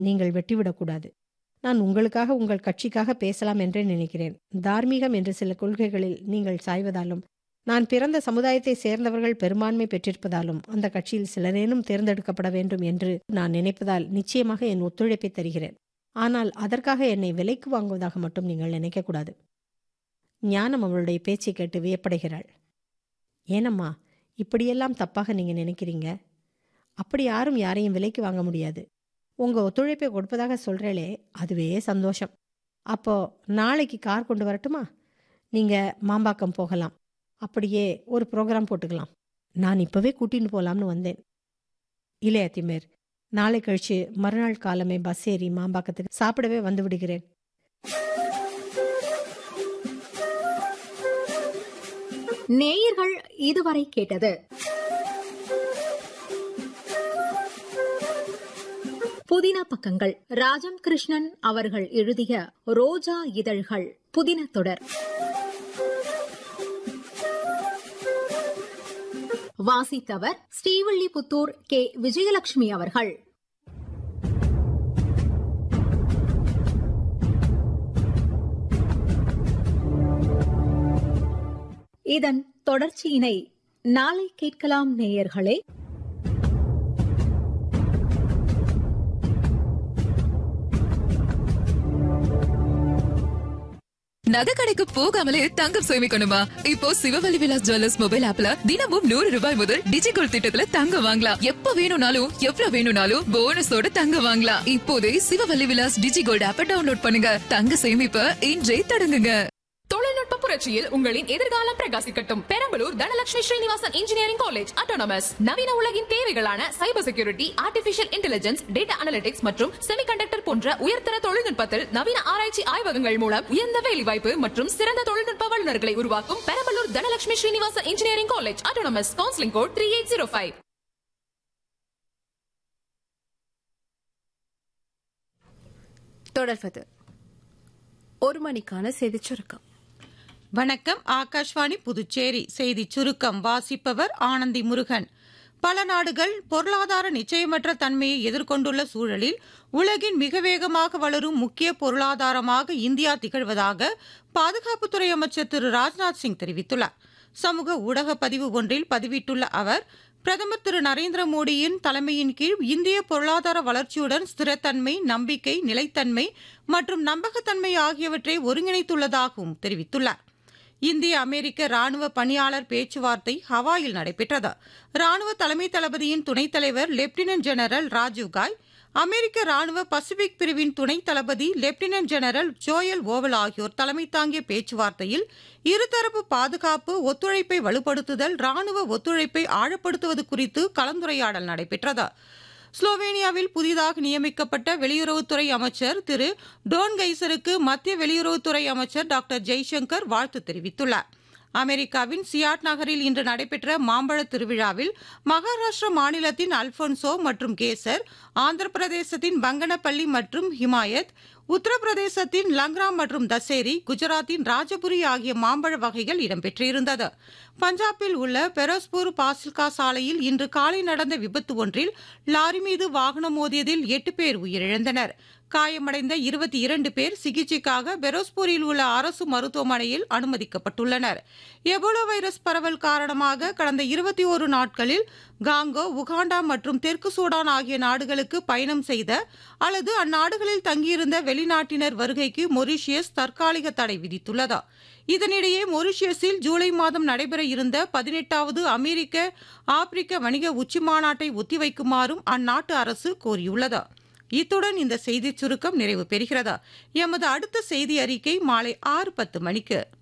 நீங்கள் வெட்டிவிடக்கூடாது நான் உங்களுக்காக உங்கள் கட்சிக்காக பேசலாம் என்றே நினைக்கிறேன் தார்மீகம் என்ற சில கொள்கைகளில் நீங்கள் சாய்வதாலும் நான் பிறந்த சமுதாயத்தை சேர்ந்தவர்கள் பெரும்பான்மை பெற்றிருப்பதாலும் அந்த கட்சியில் சிலரேனும் தேர்ந்தெடுக்கப்பட வேண்டும் என்று நான் நினைப்பதால் நிச்சயமாக என் ஒத்துழைப்பை தருகிறேன் ஆனால் அதற்காக என்னை விலைக்கு வாங்குவதாக மட்டும் நீங்கள் நினைக்கக்கூடாது ஞானம் அவளுடைய பேச்சை கேட்டு வியப்படைகிறாள் ஏனம்மா இப்படியெல்லாம் தப்பாக நீங்கள் நினைக்கிறீங்க அப்படி யாரும் யாரையும் விலைக்கு வாங்க முடியாது உங்கள் ஒத்துழைப்பை கொடுப்பதாக சொல்கிறேளே அதுவே சந்தோஷம் அப்போ நாளைக்கு கார் கொண்டு வரட்டுமா நீங்கள் மாம்பாக்கம் போகலாம் அப்படியே ஒரு ப்ரோக்ராம் போட்டுக்கலாம் நான் இப்போவே கூட்டின்னு போகலாம்னு வந்தேன் இல்லையா திமேர் நாளை கழிச்சு மறுநாள் காலமே பஸ் ஏறி மாம்பாக்கத்துக்கு சாப்பிடவே வந்து விடுகிறேன் நேயர்கள் இதுவரை கேட்டது புதின பக்கங்கள் ராஜம் கிருஷ்ணன் அவர்கள் எழுதிய ரோஜா இதழ்கள் புதின தொடர் வாசித்தவர் ஸ்ரீவில்லிபுத்தூர் கே விஜயலட்சுமி அவர்கள் இதன் தொடர்ச்சியினை நாளை கேட்கலாம் நேயர்களே நகை கடைக்கு போகாமலே தங்கம் சேமிக்கணுமா இப்போ சிவவலி விலாஸ் ஜுவல்லர்ஸ் மொபைல் ஆப்ல தினமும் நூறு ரூபாய் முதல் டிஜிகோல் திட்டத்துல தங்கம் வாங்கலாம் எப்ப வேணும்னாலும் எவ்வளவு வேணும்னாலும் போனஸோட தங்கம் வாங்கலாம் இப்போதே சிவவல்லி விலாஸ் டிஜிகோல்ட் ஆப்பை டவுன்லோட் பண்ணுங்க தங்க சேமிப்ப இன்றே தொடங்குங்க தொழில்நுட்ப புரட்சியில் உங்களின் எதிர்காலம் பிரகாசிக்கட்டும் Perambalur Dhanalakshmi Srinivasan engineering college autonomous நவீன உலகின் தேவைகளான cyber security artificial intelligence data analytics மற்றும் செமிகண்டக்டர் போன்ற உயர்தர தொழில்நுட்பத்தில் நவீன ஆராய்ச்சி ஆய்வகங்கள் மூலம் உயர்ந்த வேலைவாய்ப்பு மற்றும் சிறந்த தொழில்நுட்ப வல்லுநர்களை உருவாக்கும் Perambalur Dhanalakshmi Srinivasan engineering college autonomous counselling code three eight zero five தொடர்வது ஒரு மணிக்கான செய்திச் சுருக்கம் வணக்கம் ஆகாஷ்வாணி புதுச்சேரி செய்திச் சுருக்கம் வாசிப்பவர் ஆனந்தி முருகன் பல நாடுகள் பொருளாதார நிச்சயமற்ற தன்மையை எதிர்கொண்டுள்ள சூழலில் உலகின் மிக வேகமாக வளரும் முக்கிய பொருளாதாரமாக இந்தியா திகழ்வதாக பாதுகாப்புத்துறை அமைச்சர் திரு ராஜ்நாத் சிங் தெரிவித்துள்ளார் சமூக ஊடக பதிவு ஒன்றில் பதிவிட்டுள்ள அவர் பிரதமர் திரு நரேந்திர மோடியின் தலைமையின் கீழ் இந்திய பொருளாதார வளர்ச்சியுடன் ஸ்திரத்தன்மை நம்பிக்கை நிலைத்தன்மை மற்றும் நம்பகத்தன்மை ஆகியவற்றை ஒருங்கிணைத்துள்ளதாகவும் தெரிவித்துள்ளார் இந்திய அமெரிக்க ராணுவ பணியாளர் பேச்சுவார்த்தை ஹவாயில் நடைபெற்றது ராணுவ தலைமை தளபதியின் துணைத் தலைவர் லெப்டினன்ட் ஜெனரல் ராஜீவ் காய் அமெரிக்க ராணுவ பசிபிக் பிரிவின் துணைத் தளபதி லெப்டினன்ட் ஜெனரல் ஜோயல் ஓவல் ஆகியோர் தலைமை தாங்கிய பேச்சுவார்த்தையில் இருதரப்பு பாதுகாப்பு ஒத்துழைப்பை வலுப்படுத்துதல் ராணுவ ஒத்துழைப்பை ஆழப்படுத்துவது குறித்து கலந்துரையாடல் நடைபெற்றது ஸ்லோவேனியாவில் புதிதாக நியமிக்கப்பட்ட வெளியுறவுத்துறை அமைச்சர் திரு டோன் கைசருக்கு மத்திய வெளியுறவுத்துறை அமைச்சர் டாக்டர் ஜெய்சங்கர் வாழ்த்து தெரிவித்துள்ளார் அமெரிக்காவின் சியாட் நகரில் இன்று நடைபெற்ற மாம்பழ திருவிழாவில் மகாராஷ்டிரா மாநிலத்தின் அல்போன்சோ மற்றும் கேசர் ஆந்திர பிரதேசத்தின் பங்கனப்பள்ளி மற்றும் ஹிமாயத் உத்தரப்பிரதேசத்தின் லங்ரா மற்றும் தசேரி குஜராத்தின் ராஜபுரி ஆகிய மாம்பழ வகைகள் இடம்பெற்றிருந்தது பஞ்சாபில் உள்ள பெரோஸ்பூர் பாசில்கா சாலையில் இன்று காலை நடந்த விபத்து ஒன்றில் லாரி மீது வாகனம் மோதியதில் எட்டு பேர் உயிரிழந்தனர் காயமடைந்த இருபத்தி இரண்டு பேர் சிகிச்சைக்காக பெரோஸ்பூரில் உள்ள அரசு மருத்துவமனையில் அனுமதிக்கப்பட்டுள்ளனர் எபோலா வைரஸ் பரவல் காரணமாக கடந்த இருபத்தி ஒரு நாட்களில் காங்கோ உகாண்டா மற்றும் தெற்கு சூடான் ஆகிய நாடுகளுக்கு பயணம் செய்த அல்லது அந்நாடுகளில் தங்கியிருந்த வெளிநாட்டினர் வருகைக்கு மொரீஷியஸ் தற்காலிக தடை விதித்துள்ளது இதனிடையே மொரீஷியஸில் ஜூலை மாதம் நடைபெற இருந்த பதினெட்டாவது அமெரிக்க ஆப்பிரிக்க வணிக உச்சிமாநாட்டை ஒத்திவைக்குமாறும் அந்நாட்டு அரசு கோரியுள்ளது இத்துடன் இந்த செய்திச் சுருக்கம் நிறைவு பெறுகிறது எமது அடுத்த செய்தி அறிக்கை மாலை ஆறு பத்து மணிக்கு